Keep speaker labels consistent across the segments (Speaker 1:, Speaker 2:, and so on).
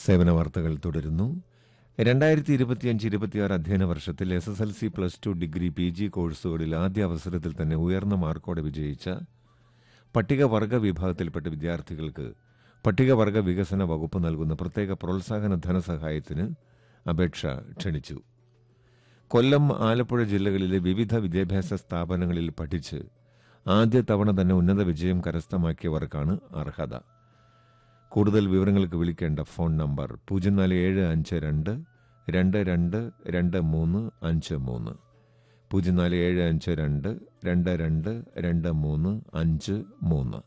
Speaker 1: സേവന വാർത്തകൾ തുടരുന്നു രണ്ടായിരത്തി ഇരുപത്തിയഞ്ച് ഇരുപത്തിയാറ് അധ്യയന വർഷത്തിൽ S S L C plus two degree P G കോഴ്സുകളിൽ ആദ്യ അവസരത്തിൽ തന്നെ ഉയർന്ന മാർക്കോടെ വിജയിച്ച പട്ടികവർഗ വിഭാഗത്തിൽപ്പെട്ട വിദ്യാർത്ഥികൾക്ക് പട്ടികവർഗ വികസന വകുപ്പ് നൽകുന്ന പ്രത്യേക പ്രോത്സാഹന ധനസഹായത്തിന് അപേക്ഷ ക്ഷണിച്ചു കൊല്ലം ആലപ്പുഴ ജില്ലകളിലെ വിവിധ വിദ്യാഭ്യാസ സ്ഥാപനങ്ങളിൽ പഠിച്ച് ആദ്യ തവണ തന്നെ ഉന്നത വിജയം കരസ്ഥമാക്കിയവർക്കാണ് അർഹത കൂടുതൽ വിവരങ്ങൾക്ക് വിളിക്കേണ്ട ഫോൺ നമ്പർ പൂജ്യം നാല് ഏഴ് അഞ്ച് രണ്ട് രണ്ട് രണ്ട് രണ്ട് മൂന്ന് അഞ്ച് മൂന്ന് പൂജ്യം നാല് ഏഴ് അഞ്ച് രണ്ട് രണ്ട് രണ്ട് രണ്ട് മൂന്ന് അഞ്ച് മൂന്ന്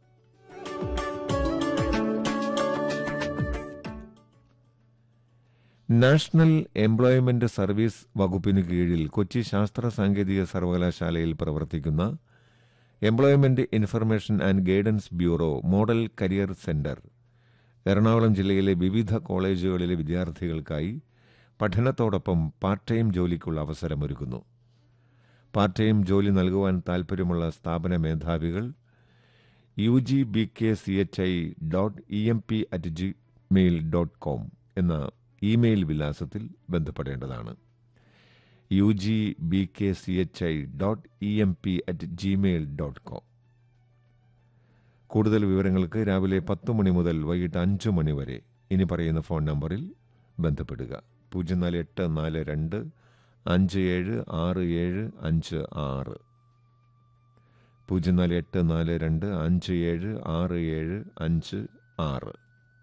Speaker 1: നാഷണൽ എംപ്ലോയ്മെന്റ് സർവീസ് വകുപ്പിന് കീഴിൽ കൊച്ചി ശാസ്ത്ര സാങ്കേതിക സർവകലാശാലയിൽ പ്രവർത്തിക്കുന്ന employment information and guidance bureau model career centre Ernakulam ജില്ലയിലെ വിവിധ കോളേജുകളിലെ വിദ്യാർത്ഥികൾക്കായി പഠനത്തോടൊപ്പം പാർട്ട് ടൈം ജോലിക്കുള്ള അവസരമൊരുക്കുന്നു പാർട്ട് ടൈം ജോലി നൽകുവാൻ താൽപ്പര്യമുള്ള സ്ഥാപന മേധാവികൾ U G B K C H I dot E M P at Gmail dot com എന്ന ഇമെയിൽ വിലാസത്തിൽ ബന്ധപ്പെടേണ്ടതാണ് U G B K C H I dot E M P at Gmail dot com കൂടുതൽ വിവരങ്ങൾക്ക് രാവിലെ പത്ത് മണി മുതൽ വൈകിട്ട് അഞ്ച് മണി വരെ ഇനി പറയുന്ന ഫോൺ നമ്പറിൽ ബന്ധപ്പെടുക പൂജ്യം നാല് എട്ട് നാല് രണ്ട് അഞ്ച് ഏഴ് ആറ് ഏഴ് അഞ്ച് ആറ് പൂജ്യം നാല് എട്ട് നാല് രണ്ട് അഞ്ച് ഏഴ് ആറ് ഏഴ് അഞ്ച് ആറ്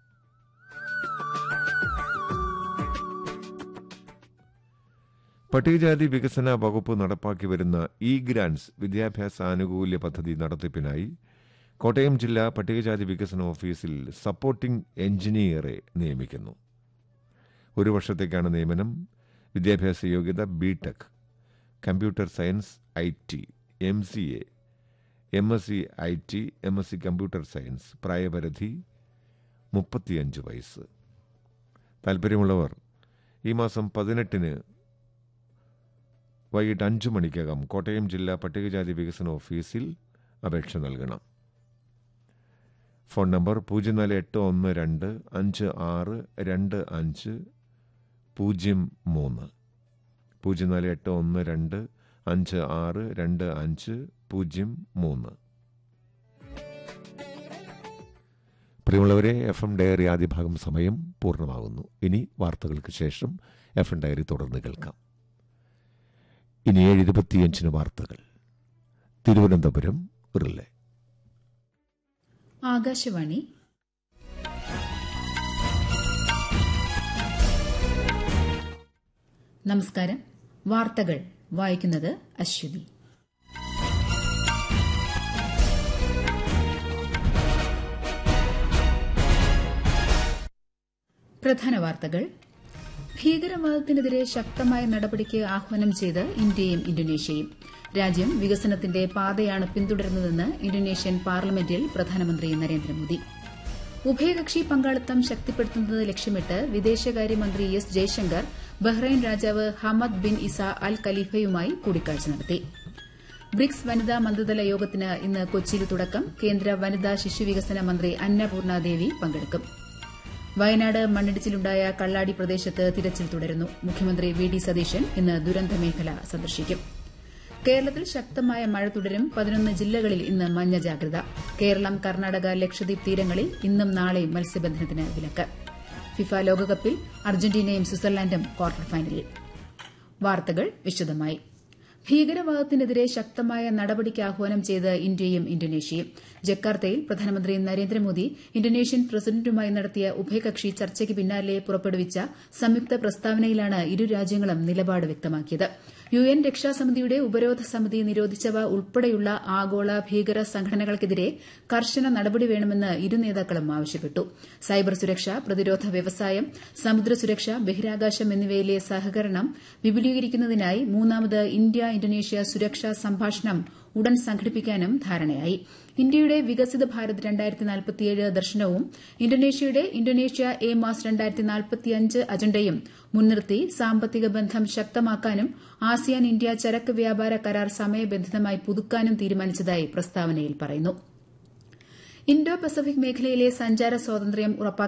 Speaker 1: പട്ടികജാതി വികസന വകുപ്പ് നടപ്പാക്കി വരുന്ന ഇ ഗ്രാൻസ് വിദ്യാഭ്യാസ ആനുകൂല്യ പദ്ധതി നടത്തിപ്പിനായി കോട്ടയം ജില്ലാ പട്ടികജാതി വികസന ഓഫീസിൽ സപ്പോർട്ടിംഗ് എഞ്ചിനീയറെ നിയമിക്കുന്നു ഒരു വർഷത്തേക്കാണ് നിയമനം വിദ്യാഭ്യാസ യോഗ്യത B tech computer science I T M C A M S C I T M S C computer science പ്രായപരിധി മുപ്പത്തിയഞ്ച് വയസ്സ് താൽപ്പര്യമുള്ളവർ ഈ മാസം പതിനെട്ടിന് വൈകിട്ട് അഞ്ചു മണിക്കകം കോട്ടയം ജില്ലാ പട്ടികജാതി വികസന ഓഫീസിൽ അപേക്ഷ നൽകണം ഫോൺ നമ്പർ പൂജ്യം നാല് എട്ട് ഒന്ന് രണ്ട് അഞ്ച് ആറ് രണ്ട് അഞ്ച് പൂജ്യം മൂന്ന് പൂജ്യം നാല് എട്ട് ഒന്ന് രണ്ട് അഞ്ച് ആറ് രണ്ട് അഞ്ച് പൂജ്യം മൂന്ന് പ്രിയമുള്ളവരെ എഫ് എം ഡയറി ആദ്യ ഭാഗം സമയം പൂർണ്ണമാകുന്നു ഇനി വാർത്തകൾക്ക് ശേഷം എഫ് എം ഡയറി തുടർന്ന് കേൾക്കാം ഇനി ഏഴ് ഇരുപത്തിയഞ്ചിന് വാർത്തകൾ തിരുവനന്തപുരം റിലേ
Speaker 2: ആകാശവാണി നമസ്കാരം വാർത്തകൾ വായിക്കുന്നത് അശ്വതി പ്രധാന വാർത്തകൾ ഭീകരവാദത്തിനെതിരെ ശക്തമായ നടപടിക്ക് ആഹ്വാനം ചെയ്ത് ഇന്ത്യയും ഇന്തോനേഷ്യയും രാജ്യം വികസനത്തിന്റെ പാതയാണ് പിന്തുടരുന്നതെന്ന് ഇന്തോനേഷ്യൻ പാർലമെന്റിൽ പ്രധാനമന്ത്രി നരേന്ദ്രമോദി ഉഭയകക്ഷി പങ്കാളിത്തം ശക്തിപ്പെടുത്തുന്നത് ലക്ഷ്യമിട്ട് വിദേശകാര്യമന്ത്രി എസ് ജയശങ്കർ ബഹ്റൈൻ രാജാവ് ഹമദ് ബിൻ ഇസ അൽ ഖലീഫയുമായി കൂടിക്കാഴ്ച നടത്തി ബ്രിക്സ് വനിതാ മന്ത്രിതല യോഗത്തിന് ഇന്ന് കൊച്ചിയിൽ തുടക്കം കേന്ദ്ര വനിതാ ശിശുവികസന മന്ത്രി അന്നപൂർണ ദേവി പങ്കെടുക്കും വയനാട് മണ്ണിടിച്ചിലുണ്ടായ കള്ളാടി പ്രദേശത്ത് തിരച്ചിൽ തുടരുന്നു മുഖ്യമന്ത്രി വി ഡി സതീശൻ ഇന്ന് ദുരന്തമേഖല സന്ദർശിക്കും കേരളത്തിൽ ശക്തമായ മഴ തുടരും പതിനൊന്ന് ജില്ലകളിൽ ഇന്ന് മഞ്ഞ ജാഗ്രത കേരളം കർണാടക ലക്ഷദ്വീപ് തീരങ്ങളിൽ ഇന്നും നാളെയും മത്സ്യബന്ധനത്തിന് വിലക്ക് ഫിഫ ലോകകപ്പിൽ അർജന്റീനയും സ്വിറ്റ്സർലൻഡും ക്വാർട്ടർ ഫൈനലിൽ വാർത്തകൾ വിശദമായി ഭീകരവാദത്തിനെതിരെ ശക്തമായ നടപടിക്ക് ആഹ്വാനം ചെയ്ത് ഇന്ത്യയും ഇന്തോനേഷ്യയും ജക്കാർത്തയിൽ പ്രധാനമന്ത്രി നരേന്ദ്രമോദി ഇന്തോനേഷ്യൻ പ്രസിഡന്റുമായി നടത്തിയ ഉഭയകക്ഷി ചർച്ചയ്ക്ക് പിന്നാലെ പുറപ്പെടുവിച്ച സംയുക്ത പ്രസ്താവനയിലാണ് ഇരു രാജ്യങ്ങളും നിലപാട് വ്യക്തമാക്കിയത് യു എൻ രക്ഷാസമിതിയുടെ ഉപരോധ സമിതി നിരോധിച്ചവ ഉൾപ്പെടെയുള്ള ആഗോള ഭീകര സംഘടനകൾക്കെതിരെ കർശന നടപടി വേണമെന്ന് ഇരു നേതാക്കളും ആവശ്യപ്പെട്ടു സൈബർ സുരക്ഷ പ്രതിരോധ വ്യവസായം സമുദ്ര സുരക്ഷ ബഹിരാകാശം എന്നിവയിലെ സഹകരണം വിപുലീകരിക്കുന്നതിനായി മൂന്നാമത് ഇന്ത്യ ഇന്തോനേഷ്യ സുരക്ഷാ സംഭാഷണം ഉടൻ സംഘടിപ്പിക്കാനും ധാരണയായി ഇന്ത്യയുടെ വികസിത ഭാരത് രണ്ടായിരത്തി നാൽപ്പത്തിയേഴ് ദർശനവും ഇന്തോനേഷ്യയുടെ ഇന്തോനേഷ്യ എ മാസ് രണ്ടായിരത്തി നാൽപ്പത്തിയഞ്ച് അജണ്ടയും മുൻനിർത്തി സാമ്പത്തിക ബന്ധം ശക്തമാക്കാനും ആസിയാൻ ഇന്ത്യ ചരക്ക് വ്യാപാര കരാർ സമയബന്ധിതമായി പുതുക്കാനും തീരുമാനിച്ചതായി പ്രസ്താവനയിൽ പറയുന്നു ഇന്തോ പസഫിക് മേഖലയിലെ സഞ്ചാര സ്വാതന്ത്ര്യം ഉറപ്പാക്കാൻ